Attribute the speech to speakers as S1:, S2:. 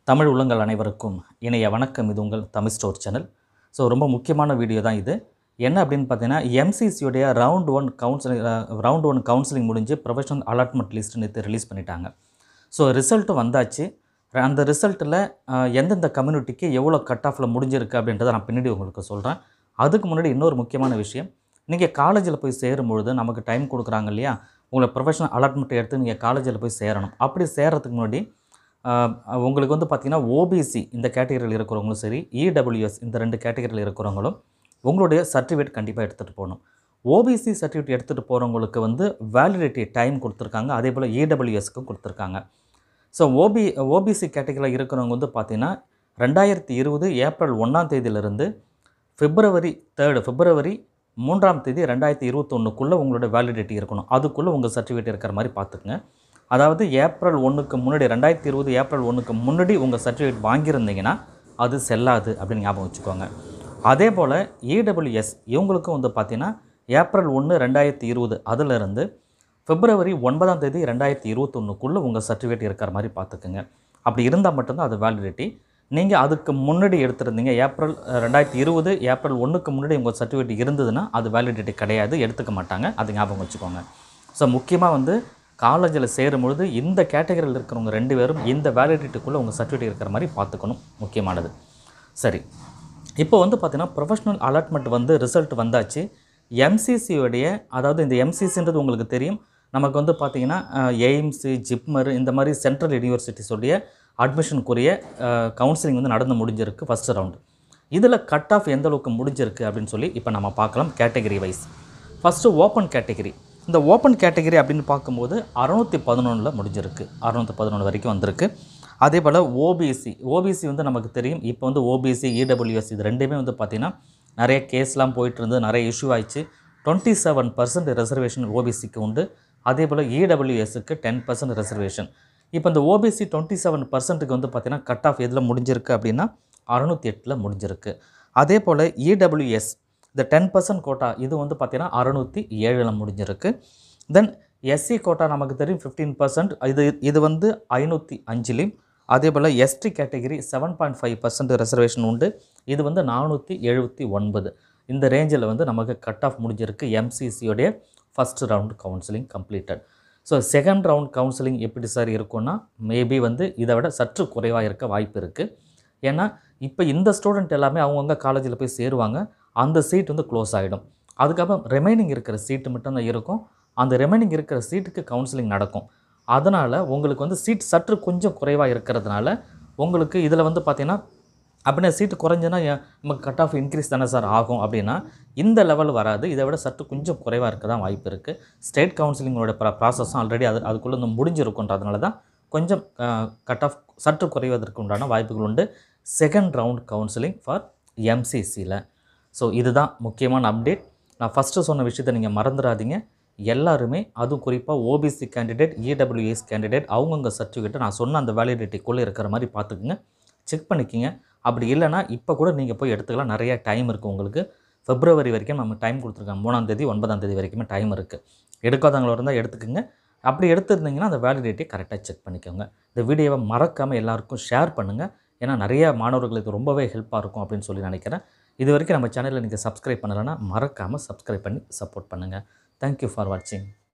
S1: தமிழ் உள்ளங்கள் அனைவருக்கும் இணைய வணக்கம் இது உங்கள் தமிழ் ஸ்டோர் சேனல் ஸோ ரொம்ப முக்கியமான வீடியோ தான் இது என்ன அப்படின்னு பார்த்தீங்கன்னா எம்சிசியுடைய round one counselling round one counselling முடிஞ்சு ப்ரொஃபஷனல் அலாட்மெண்ட் லிஸ்ட் நேற்று ரிலீஸ் பண்ணிட்டாங்க ஸோ ரிசல்ட்டும் வந்தாச்சு அந்த ரிசல்ட்டில் எந்தெந்த கம்யூனிட்டிக்கு எவ்வளோ கட் ஆஃபில் முடிஞ்சிருக்கு அப்படின்றத நான் பின்னாடி உங்களுக்கு சொல்கிறேன் அதுக்கு முன்னாடி இன்னொரு முக்கியமான விஷயம் நீங்கள் காலேஜில் போய் சேரும்பொழுது நமக்கு டைம் கொடுக்குறாங்க இல்லையா உங்களை ப்ரொஃபஷனல் அலாட்மெண்ட் எடுத்து நீங்கள் காலேஜில் போய் சேரணும் அப்படி சேர்றதுக்கு முன்னாடி ஆஹ், உங்களுக்கு வந்து பார்த்திங்கன்னா ஓபிசி இந்த கேட்டகரியில் இருக்கிறவங்களும் சரி இடபிள்யூஎஸ் இந்த ரெண்டு கேட்டகரியில் இருக்கிறவங்களும் உங்களுடைய சர்டிஃபிகேட் கண்டிப்பாக எடுத்துகிட்டு போகணும் ஓபிசி சர்டிஃபிகேட் எடுத்துகிட்டு போகிறவங்களுக்கு வந்து வேலிடிட்டி டைம் கொடுத்துருக்காங்க அதே போல் இடபிள்யூஎஸ்க்கும் கொடுத்துருக்காங்க ஸோ ஓபி ஓபிசி கேட்டகரியில் இருக்கிறவங்க வந்து பார்த்திங்கன்னா ரெண்டாயிரத்தி இருபது ஏப்ரல் ஒன்றாம் தேதியிலிருந்து பிப்ரவரி தேர்டு பிப்ரவரி மூன்றாம் தேதி ரெண்டாயிரத்தி இருபத்தொன்னுக்குள்ளே உங்களோட வேலிடிட்டி இருக்கணும் அதுக்குள்ளே உங்கள் சர்டிஃபிகேட் இருக்கிற மாதிரி பார்த்துக்குங்க அதாவது ஏப்ரல் ஒன்றுக்கு முன்னாடி ரெண்டாயிரத்தி இருபது ஏப்ரல் ஒன்றுக்கு முன்னாடி உங்கள் சர்டிஃபிகேட் வாங்கியிருந்தீங்கன்னா அது செல்லாது அப்படின்னு ஞாபகம் வச்சுக்கோங்க அதே போல் இடபிள்யூஎஸ் இவங்களுக்கும் வந்து பார்த்தீங்கன்னா ஏப்ரல் ஒன்று ரெண்டாயிரத்தி இருபது அதிலிருந்து பிப்ரவரி ஒன்பதாம் தேதி ரெண்டாயிரத்தி இருபத்தொன்னுக்குள்ளே உங்கள் சர்டிஃபிகேட் இருக்கிற மாதிரி பார்த்துக்குங்க அப்படி இருந்தால் மட்டும்தான் அது வேலிடிட்டி நீங்கள் அதுக்கு முன்னாடி எடுத்திருந்தீங்க ஏப்ரல் அஹ், ரெண்டாயிரத்தி இருபது ஏப்ரல் ஒன்றுக்கு முன்னாடி உங்கள் சர்டிஃபிகேட் இருந்ததுன்னா அது வேலிடிட்டி கிடையாது எடுத்துக்க மாட்டாங்க அது ஞாபகம் வச்சுக்கோங்க ஸோ முக்கியமாக வந்து காலேஜில் சேரும்பொழுது இந்த கேட்டகரியில் இருக்கிறவங்க ரெண்டு பேரும் இந்த வேலிடிட்டிக்குள்ளே உங்கள் சர்டிஃபிகேட் இருக்கிற மாதிரி பார்த்துக்கணும் முக்கியமானது சரி இப்போ வந்து பார்த்தீங்கன்னா ப்ரொஃபஷனல் அலாட்மெண்ட் வந்து ரிசல்ட் வந்தாச்சு எம்சிசியோடைய அதாவது இந்த எம்சிசின்றது உங்களுக்கு தெரியும் நமக்கு வந்து பார்த்தீங்கன்னா எய்ம்ஸு ஜிப்மர் இந்த மாதிரி சென்ட்ரல் யூனிவர்சிட்டிஸோடைய அட்மிஷனுக்குரிய கவுன்சிலிங் வந்து நடந்து முடிஞ்சிருக்கு ஃபஸ்ட் ரவுண்டு இதில் கட் ஆஃப் எந்த அளவுக்கு முடிஞ்சிருக்கு அப்படின்னு சொல்லி இப்போ நம்ம பார்க்கலாம் category wise first open category இந்த ஓப்பன் கேட்டகரி அப்படின்னு பார்க்கும்போது அறநூற்றி பதினொன்றில் முடிஞ்சிருக்கு அறநூற்றி பதினொன்று வரைக்கும் வந்திருக்கு அதே போல் ஓபிசி ஓபிசி வந்து நமக்கு தெரியும் இப்போ வந்து ஓபிசி இடபிள்யூஎஸ் இது ரெண்டுமே வந்து பார்த்திங்கன்னா நிறைய கேஸ்லாம் போயிட்டு இருந்து நிறைய இஷ்யூ ஆயிடுச்சு டுவெண்ட்டி செவன் பர்சன்ட் ரிசர்வேஷன் ஓபிசிக்கு உண்டு அதே போல் இடபிள்யூஎஸ்க்கு டென் பர்சன்ட் ரிசர்வேஷன் இப்போ இந்த ஓபிசி டுவெண்ட்டி செவன் பர்சன்ட்டுக்கு வந்து பார்த்திங்கன்னா கட் ஆஃப் எதில் முடிஞ்சிருக்கு அப்படின்னா அறநூற்றி எட்டில் முடிஞ்சிருக்கு அதே போல் இடபிள்யூஎஸ் இந்த டென் பர்சன்ட் கோட்டா இது வந்து பார்த்திங்கன்னா அறநூற்றி ஏழில் முடிஞ்சிருக்கு தென் எஸ்சி கோட்டா நமக்கு தெரியும் ஃபிஃப்டீன் பர்சன்ட் இது இது வந்து ஐநூற்றி அஞ்சுலேயும் அதே போல் ST category seven point five percent reservation உண்டு இது வந்து நானூற்றி எழுபத்தி ஒன்பது இந்த ரேஞ்சில் வந்து நமக்கு கட் ஆஃப் முடிஞ்சிருக்கு எம்சிசியோடைய first round counselling completed so second round counselling எப்படி சார் இருக்கும்னா மேபி வந்து இதை விட சற்று குறைவாக இருக்க வாய்ப்பு இருக்குது ஏன்னா இப்போ இந்த ஸ்டூடெண்ட் எல்லாமே அவங்கவுங்க காலேஜில் போய் சேருவாங்க அந்த சீட் வந்து க்ளோஸ் ஆகிடும் அதுக்கப்புறம் ரிமைனிங் இருக்கிற சீட்டு மட்டும்தான் இருக்கும் அந்த ரிமைனிங் இருக்கிற சீட்டுக்கு கவுன்சிலிங் நடக்கும் அதனால் உங்களுக்கு வந்து சீட் சற்று கொஞ்சம் குறைவாக இருக்கிறதுனால உங்களுக்கு இதில் வந்து பார்த்தீங்கன்னா அப்படின்னா சீட்டு குறைஞ்சுன்னா ஏன் நமக்கு கட் ஆஃப் இன்க்ரீஸ் தானே சார் ஆகும் அப்படின்னா இந்த லெவல் வராது இதை விட சற்று கொஞ்சம் குறைவாக இருக்க தான் வாய்ப்பு இருக்குது ஸ்டேட் கவுன்சிலிங்கோட ப்ரா ப்ராசஸும் ஆல்ரெடி அது அதுக்குள்ளே வந்து முடிஞ்சிருக்குன்றதுனால தான் கொஞ்சம் கட் ஆஃப் சற்று குறைவதற்கு உண்டான வாய்ப்புகள் உண்டு செகண்ட் ரவுண்ட் கவுன்சிலிங் ஃபார் எம்சிசியில் ஸோ இதுதான் முக்கியமான அப்டேட் நான் ஃபஸ்ட்டு சொன்ன விஷயத்தை நீங்கள் மறந்துடாதீங்க எல்லாருமே அதுவும் குறிப்பாக ஓபிசி கேண்டிடேட் இடபிள்யூஎஸ் கேண்டிடேட் அவங்கவுங்க சர்டிஃபிகேட்டை நான் சொன்ன அந்த வேலிடிட்டிக்குள்ளே இருக்கிற மாதிரி பார்த்துக்குங்க செக் பண்ணிக்கிங்க அப்படி இல்லைன்னா இப்போ கூட நீங்கள் போய் எடுத்துக்கலாம் நிறைய டைம் இருக்குது உங்களுக்கு பிப்ரவரி வரைக்கும் நம்ம டைம் கொடுத்துருக்காங்க மூணாம் தேதி ஒன்பதாம் தேதி வரைக்குமே டைம் இருக்குது எடுக்காதவங்கள இருந்தால் எடுத்துக்கோங்க அப்படி எடுத்துருந்தீங்கன்னா அந்த வேலிடிட்டி கரெக்டாக செக் பண்ணிக்கோங்க இந்த வீடியோவை மறக்காமல் எல்லாருக்கும் ஷேர் பண்ணுங்கள் ஏன்னா நிறைய மாணவர்களுக்கு ரொம்பவே ஹெல்ப்பாக இருக்கும் அப்படின்னு சொல்லி நினைக்கிறேன் இது வரைக்கும் நம்ம சேனலில் நீங்கள் சப்ஸ்கிரைப் பண்ணலைன்னா மறக்காமல் சப்ஸ்கிரைப் பண்ணி சப்போர்ட் பண்ணுங்கள் தேங்க்யூ ஃபார் வாட்சிங்